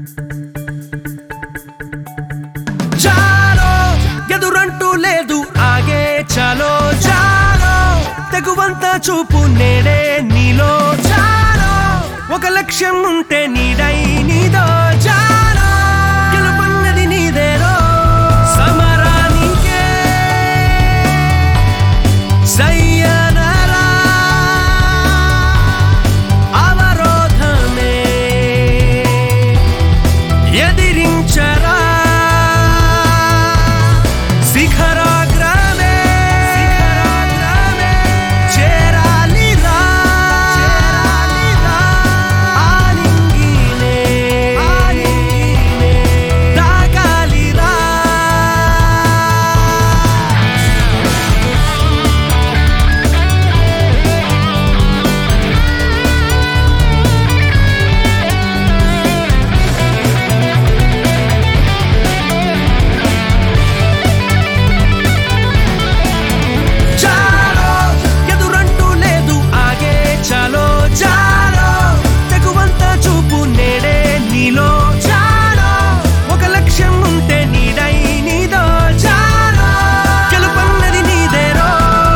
చాలో ఎదురంటూ లేదు ఆగే చాలో చాలో తెగువంత చూపు నేడే నీలో చాలో ఒక లక్ష్యం ఉంటే నీడై నీదో చాలో గెలుపన్నది నీదేరో సమరానికే సయ్యనరా అవరోధమే ఎదిరించరా శిఖరాగ్రమే చేరాలిరా ఆలింగినే తాకాలిరా చాలో ఎదురంటూ లేదు ఆగే చాలో చాలో తెగువంత చూపు నేడే నీలో చాలో ఒక లక్ష్యం ఉంటే నీడై నీదో చాలో గెలుపన్నది నీదేరో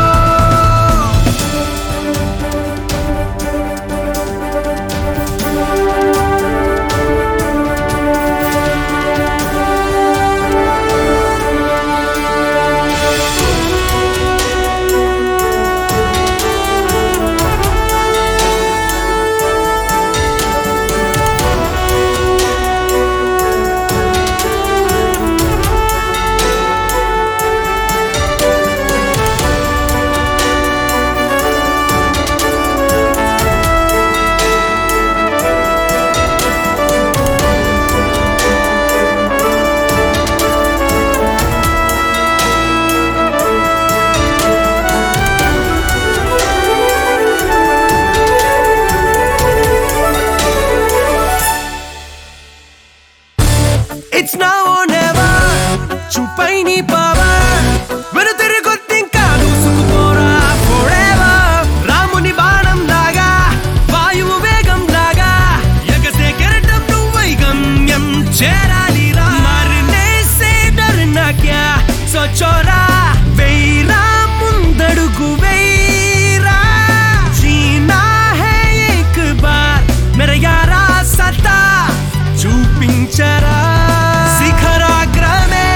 ఇట్స్ నౌ ఆర్ నెవర్ చూపై నీ పవర్ వెను తిరిగొద్ది ఇంకా దూసుకుపోరా forever. రాముని బాణం లాగా వాయువు వేగం లాగా ఎగసే కెరటం నువ్వై గమ్యం చేరాలిరా మరినేసే డరనా క్యా సోచోరా వెయ్యిరా ముందడుగు వెయ్యిరా జీనా హే ఏక్ బార్ మేరా యారా సత్తా చూపించరా శిఖరాగ్రమే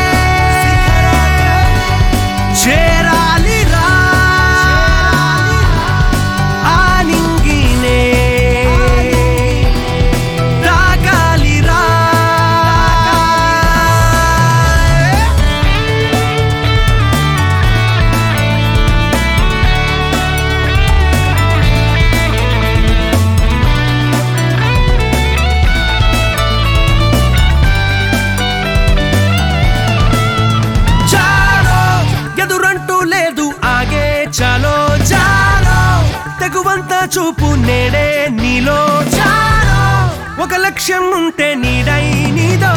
చేరాలిరా ఆనింగినే తాకాలిరా చాలో ఎదురంటూ లేదు ఆగే చాలో చాలో తెగువంత చూపు నేడే నీలో చాలో ఒక లక్ష్యం ఉంటే నీడై నీదో